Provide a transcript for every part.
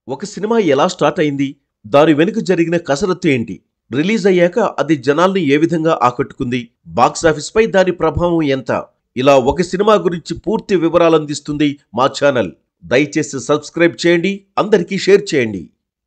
ఒక సినిమా ఎలా స్టార్ట్ అయింది దాని వెనుక జరిగిన కసరత్తు ఏంటి రిలీజ్ అయ్యాక అది జనాల్ని ఏ విధంగా ఆకట్టుకుంది బాక్సాఫీస్ పై దాని ప్రభావం ఎంత ఇలా ఒక సినిమా గురించి పూర్తి వివరాలు అందిస్తుంది మా ఛానల్ దయచేసి సబ్స్క్రైబ్ చేయండి అందరికీ షేర్ చేయండి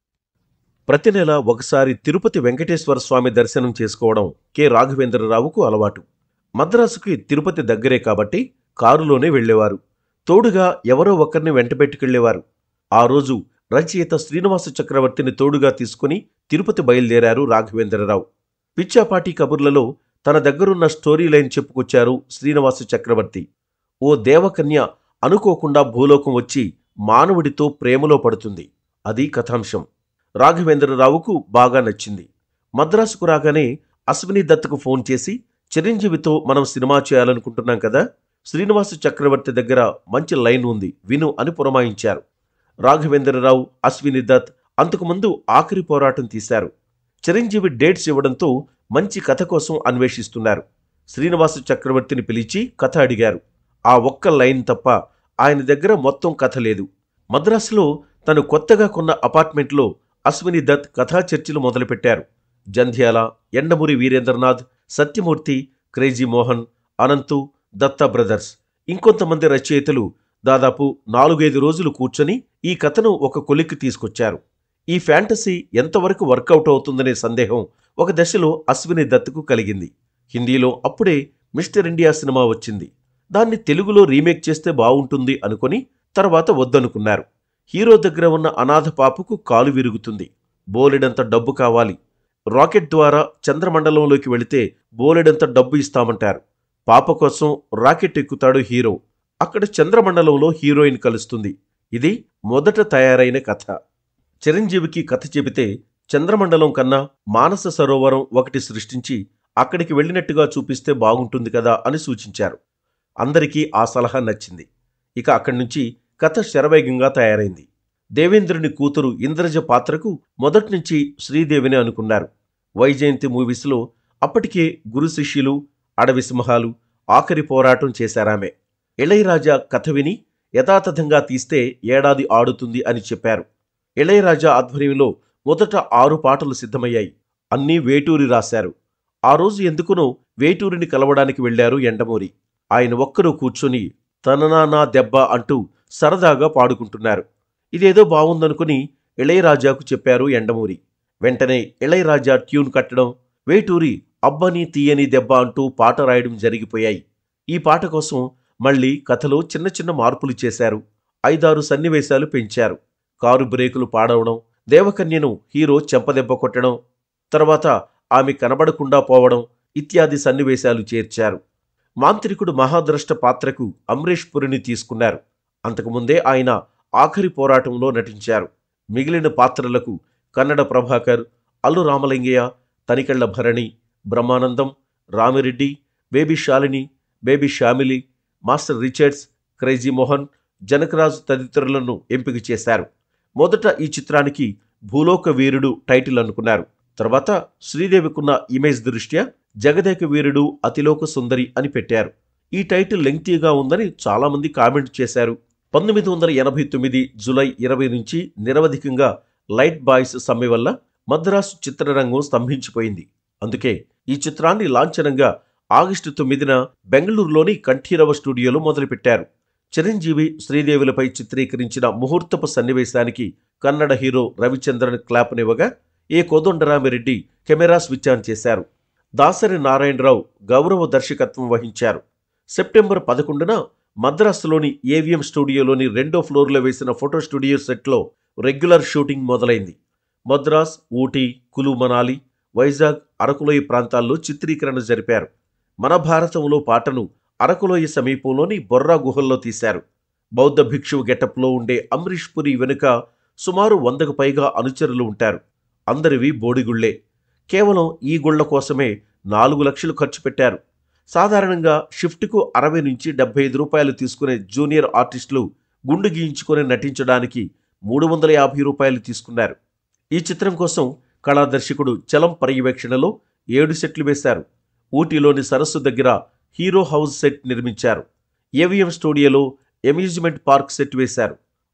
ప్రతి నెల ఒకసారి తిరుపతి వెంకటేశ్వర స్వామి దర్శనం చేసుకోవడం కె రాఘవేంద్రరావుకు అలవాటు మద్రాసుకి తిరుపతి దగ్గరే కాబట్టి కారులోనే వెళ్ళేవారు తోడుగా ఎవరో ఒకరిని వెంటబెట్టుకెళ్లేవారు ఆ రోజు రచయిత శ్రీనివాస చక్రవర్తిని తోడుగా తీసుకుని తిరుపతి బయలుదేరారు రాఘవేంద్రరావు పిచ్చాపాటి కబుర్లలో తన దగ్గరున్న స్టోరీ లైన్ చెప్పుకొచ్చారు శ్రీనివాస చక్రవర్తి ఓ దేవకన్య అనుకోకుండా భూలోకం వచ్చి మానవుడితో ప్రేమలో పడుతుంది అది కథాంశం రాఘవేంద్రరావుకు బాగా నచ్చింది మద్రాసుకు రాగానే అశ్విని దత్తుకు ఫోన్ చేసి చిరంజీవితో మనం సినిమా చేయాలనుకుంటున్నాం కదా శ్రీనివాస చక్రవర్తి దగ్గర మంచి లైన్ ఉంది విను అని పురమాయించారు రాఘవేంద్రరావు అశ్విని దత్ అంతకుముందు ఆఖరి పోరాటం తీశారు చిరంజీవి డేట్స్ ఇవ్వడంతో మంచి కథ కోసం అన్వేషిస్తున్నారు శ్రీనివాస చక్రవర్తిని పిలిచి కథ అడిగారు ఆ ఒక్క లైన్ తప్ప ఆయన దగ్గర మొత్తం కథ లేదు మద్రాసులో తను కొత్తగా కొన్న అపార్ట్మెంట్లో అశ్విని దత్ కథా చర్చలు మొదలుపెట్టారు జంధ్యాల ఎండమూరి వీరేంద్రనాథ్ సత్యమూర్తి క్రేజీ మోహన్ అనంతు దత్తా బ్రదర్స్ ఇంకొంతమంది రచయితలు దాదాపు నాలుగైదు రోజులు కూర్చొని ఈ కథను ఒక కొలిక్కి తీసుకొచ్చారు ఈ ఫ్యాంటసీ ఎంతవరకు వర్కౌట్ అవుతుందనే సందేహం ఒక దశలో అశ్విని దత్తుకు కలిగింది హిందీలో అప్పుడే మిస్టర్ ఇండియా సినిమా వచ్చింది దాన్ని తెలుగులో రీమేక్ చేస్తే బావుంటుంది అనుకొని తర్వాత వద్దనుకున్నారు హీరో దగ్గర ఉన్న అనాథ పాపకు కాలు విరుగుతుంది బోలెడంత డబ్బు కావాలి రాకెట్ ద్వారా చంద్రమండలంలోకి వెళితే బోలెడంత డబ్బు ఇస్తామంటారు పాప కోసం రాకెట్ ఎక్కుతాడు హీరో అక్కడ చంద్రమండలంలో హీరోయిన్ కలుస్తుంది ఇది మొదట తయారైన కథ చిరంజీవికి కథ చెబితే చంద్రమండలం కన్నా మానస సరోవరం ఒకటి సృష్టించి అక్కడికి వెళ్ళినట్టుగా చూపిస్తే బాగుంటుంది కదా అని సూచించారు అందరికీ ఆ సలహా నచ్చింది ఇక అక్కడి నుంచి కథ శరవేగంగా తయారైంది దేవేంద్రుని కూతురు ఇంద్రజ పాత్రకు మొదట్నుంచి శ్రీదేవిని అనుకున్నారు వైజయంతి మూవీస్లో అప్పటికే గురు శిష్యులు అడవి సింహాలు ఆఖరి పోరాటం చేశారామె ఇళయరాజా కథ విని యథాతథంగా తీస్తే ఏడాది ఆడుతుంది అని చెప్పారు ఇళయరాజా ఆధ్వర్యంలో మొదట ఆరు పాటలు సిద్ధమయ్యాయి అన్నీ వేటూరి రాశారు ఆ రోజు ఎందుకునో వేటూరిని కలవడానికి వెళ్లారు ఎండమూరి ఆయన ఒక్కరూ కూర్చొని తననా నా దెబ్బ అంటూ సరదాగా పాడుకుంటున్నారు ఇదేదో బావుందనుకుని ఇళయరాజాకు చెప్పారు ఎండమూరి వెంటనే ఇళయరాజా ట్యూన్ కట్టడం వేటూరి అబ్బని తీయని దెబ్బ అంటూ పాట రాయడం జరిగిపోయాయి ఈ పాట కోసం మళ్ళీ కథలో చిన్న చిన్న మార్పులు చేశారు ఐదారు సన్నివేశాలు పెంచారు కారు బ్రేకులు పాడవడం దేవకన్యను హీరో చెంపదెబ్బ కొట్టడం తర్వాత ఆమె కనబడకుండా పోవడం ఇత్యాది సన్నివేశాలు చేర్చారు మాంత్రికుడు మహాద్రష్ట పాత్రకు అమరేష్ పురిని తీసుకున్నారు అంతకుముందే ఆయన ఆఖరి పోరాటంలో నటించారు మిగిలిన పాత్రలకు Kannada Prabhakar Allu Ramalingaiah Tanikella Bharani Brahmanandam Rami Reddy baby Shalini baby Shamili master Richards Crazy Mohan Janakaraju తదితరులను ఎంపిక చేశారు మొదట ఈ చిత్రానికి భూలోక వీరుడు టైటిల్ అనుకున్నారు తర్వాత శ్రీదేవికున్న ఇమేజ్ దృష్ట్యా జగదేక వీరుడు అతిలోక సుందరి అని పెట్టారు ఈ టైటిల్ లెంగ్తీగా ఉందని చాలామంది కామెంట్ చేశారు పంతొమ్మిది వందల ఎనభై తొమ్మిది జులై ఇరవై నుంచి నిరవధికంగా లైట్ బాయ్స్ సమ్మె వల్ల మద్రాసు చిత్రరంగం స్తంభించిపోయింది అందుకే ఈ చిత్రాన్ని లాంఛనంగా ఆగస్టు తొమ్మిదిన బెంగళూరులోని కంఠీరవ స్టూడియోలో మొదలుపెట్టారు చిరంజీవి శ్రీదేవులపై చిత్రీకరించిన ముహూర్తపు సన్నివేశానికి కన్నడ హీరో రవిచంద్రన్ క్లాప్నివ్వగా A Kodandarami Reddy camera switch on చేశారు దాసరి నారాయణరావు గౌరవ దర్శకత్వం వహించారు సెప్టెంబర్ పదకొండున మద్రాసులోని ఏవిఎం స్టూడియోలోని రెండో ఫ్లోర్లో వేసిన ఫోటో స్టూడియో సెట్లో రెగ్యులర్ షూటింగ్ మొదలైంది మద్రాస్ ఊటీ కులు మనాలి వైజాగ్ అరకులోయ ప్రాంతాల్లో చిత్రీకరణ జరిపారు మన భారతంలో పాటను అరకులోయ సమీపంలోని బొర్రా గుహల్లో తీశారు బౌద్ధ భిక్షువు గెటప్లో ఉండే అమరీష్ పురి వెనుక సుమారు వందకు పైగా అనుచరులు ఉంటారు అందరివి బోడిగుళ్లే కేవలం ఈ గుళ్ల కోసమే నాలుగు లక్షలు ఖర్చు పెట్టారు సాధారణంగా షిఫ్ట్కు అరవై నుంచి డెబ్బై ఐదు రూపాయలు తీసుకునే జూనియర్ ఆర్టిస్టులు గుండు గీయించుకొని నటించడానికి మూడు వందల యాభై రూపాయలు తీసుకున్నారు ఈ చిత్రం కోసం కళాదర్శకుడు చలం పర్యవేక్షణలో ఏడు సెట్లు వేశారు ఊటీలోని సరస్సు దగ్గర హీరో హౌస్ సెట్ నిర్మించారు ఏవిఎం స్టూడియోలో అమ్యూజ్మెంట్ పార్క్ సెట్ వేశారు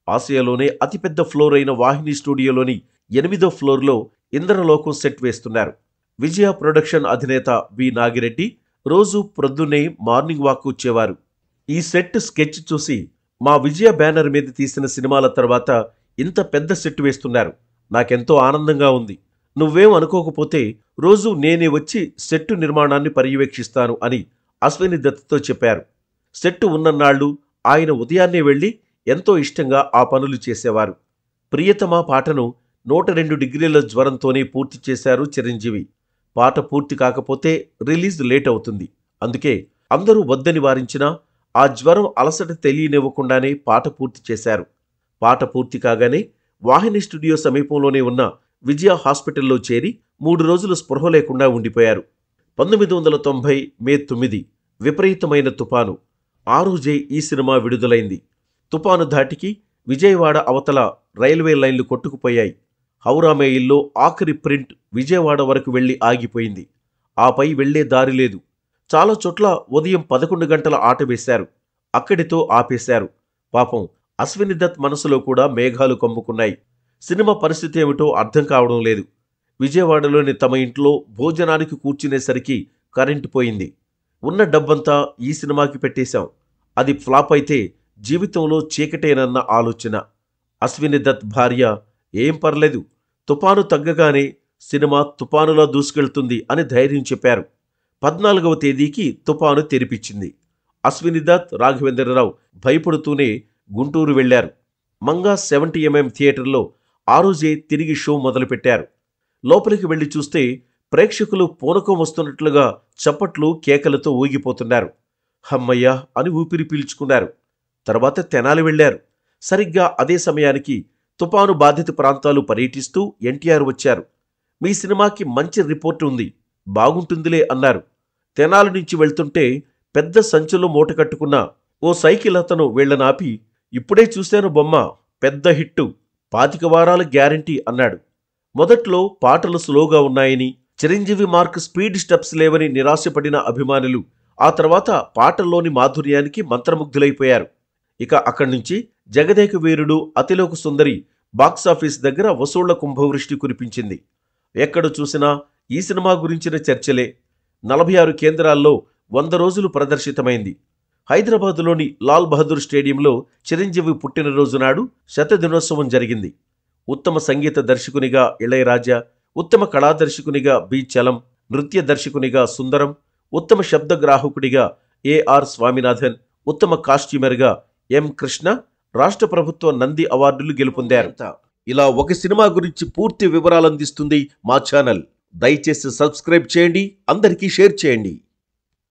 ఆసియాలోనే అతిపెద్ద ఫ్లోర్ అయిన వాహిని స్టూడియోలోని ఎనిమిదో ఫ్లోర్లో ఇంద్రలోకం సెట్ వేస్తున్నారు విజయ ప్రొడక్షన్ అధినేత వి నాగిరెడ్డి రోజు ప్రొద్దునే మార్నింగ్ వాక్ వచ్చేవారు ఈ సెట్ స్కెచ్ చూసి మా విజయ బ్యానర్ మీద తీసిన సినిమాల తర్వాత ఇంత పెద్ద సెట్ వేస్తున్నారు నాకెంతో ఆనందంగా ఉంది నువ్వేం అనుకోకపోతే రోజు నేనే వచ్చి సెట్టు నిర్మాణాన్ని పర్యవేక్షిస్తాను అని అశ్విని దత్తో చెప్పారు సెట్టు ఉన్నన్నాళ్ళు ఆయన ఉదయాన్నే వెళ్ళి ఎంతో ఇష్టంగా ఆ పనులు చేసేవారు ప్రియతమా పాటను నూట రెండు డిగ్రీల జ్వరంతోనే పూర్తి చేశారు చిరంజీవి పాట పూర్తి కాకపోతే రిలీజ్ లేట్ అవుతుంది అందుకే అందరూ వద్దని వారించినా ఆ జ్వరం అలసట తెలియనివ్వకుండానే పాట పూర్తి చేశారు పాట పూర్తి కాగానే వాహిని స్టూడియో సమీపంలోనే ఉన్న విజయ హాస్పిటల్లో చేరి మూడు రోజులు స్పృహ లేకుండా ఉండిపోయారు పంతొమ్మిది వందల తొంభై మే తొమ్మిది విపరీతమైన తుపాను ఆ రోజే ఈ సినిమా విడుదలైంది తుపాను ధాటికి విజయవాడ అవతల రైల్వే లైన్లు కొట్టుకుపోయాయి హౌరా మెయిల్లో ఆఖరి ప్రింట్ విజయవాడ వరకు వెళ్లి ఆగిపోయింది ఆపై వెళ్లే దారి లేదు చాలా చోట్ల ఉదయం పదకొండు గంటల ఆట వేశారు అక్కడితో ఆపేశారు పాపం అశ్విని దత్ మనసులో కూడా మేఘాలు కమ్ముకున్నాయి సినిమా పరిస్థితి ఏమిటో అర్థం కావడం లేదు విజయవాడలోని తమ ఇంట్లో భోజనానికి కూర్చునేసరికి కరెంటు పోయింది ఉన్న డబ్బంతా ఈ సినిమాకి పెట్టేశాం అది ఫ్లాప్ అయితే జీవితంలో చీకటేనన్న ఆలోచన అశ్విని దత్ భార్య ఏం పర్లేదు తుపాను తగ్గగానే సినిమా తుపానులా దూసుకెళ్తుంది అని ధైర్యం చెప్పారు పద్నాలుగవ తేదీకి తుపాను తెరిపించింది అశ్విని దత్ రాఘవేంద్రరావు భయపడుతూనే గుంటూరు వెళ్లారు మంగా సెవెంటీ ఎంఎం థియేటర్లో ఆ రోజే తిరిగి షో మొదలుపెట్టారు లోపలికి వెళ్లి చూస్తే ప్రేక్షకులు పూనకం వస్తున్నట్లుగా చప్పట్లు కేకలతో ఊగిపోతున్నారు హమ్మయ్యా అని ఊపిరి పీల్చుకున్నారు తర్వాత తెనాలి వెళ్లారు సరిగ్గా అదే సమయానికి తుపాను బాధిత ప్రాంతాలు పర్యటిస్తూ ఎన్టీఆర్ వచ్చారు మీ సినిమాకి మంచి రిపోర్ట్ ఉంది బాగుంటుందిలే అన్నారు తెనాలి నుంచి వెళ్తుంటే పెద్ద సంచులో మూట కట్టుకున్న ఓ సైకిల్ అతను వీళ్లనాపి ఇప్పుడే చూశాను బొమ్మ పెద్ద హిట్టు పాతిక వారాల గ్యారంటీ అన్నాడు మొదట్లో పాటలు స్లోగా ఉన్నాయని చిరంజీవి మార్క్ స్పీడ్ స్టెప్స్ లేవని నిరాశపడిన అభిమానులు ఆ తర్వాత పాటల్లోని మాధుర్యానికి మంత్రముగ్ధులైపోయారు ఇక అక్కడి నుంచి జగదేక వీరుడు అతిలోక సుందరి బాక్సాఫీస్ దగ్గర వసూళ్ల కుంభవృష్టి కురిపించింది ఎక్కడ చూసినా ఈ సినిమా గురించిన చర్చలే నలభై ఆరు కేంద్రాల్లో వంద రోజులు ప్రదర్శితమైంది హైదరాబాదులోని లాల్ బహదూర్ స్టేడియంలో చిరంజీవి పుట్టినరోజు నాడు శతదినోత్సవం జరిగింది ఉత్తమ సంగీత దర్శకునిగా ఇళయరాజా ఉత్తమ కళాదర్శకునిగా బి చలం నృత్య దర్శకునిగా సుందరం ఉత్తమ శబ్దగ్రాహకుడిగా ఏఆర్ స్వామినాథన్ ఉత్తమ కాస్ట్యూమర్గా ఎం కృష్ణ రాష్ట్ర ప్రభుత్వ నంది అవార్డులు గెలుపొందారు ఇలా ఒక సినిమా గురించి పూర్తి వివరాలు అందిస్తుంది మా ఛానల్ దయచేసి సబ్స్క్రైబ్ చేయండి అందరికీ షేర్ చేయండి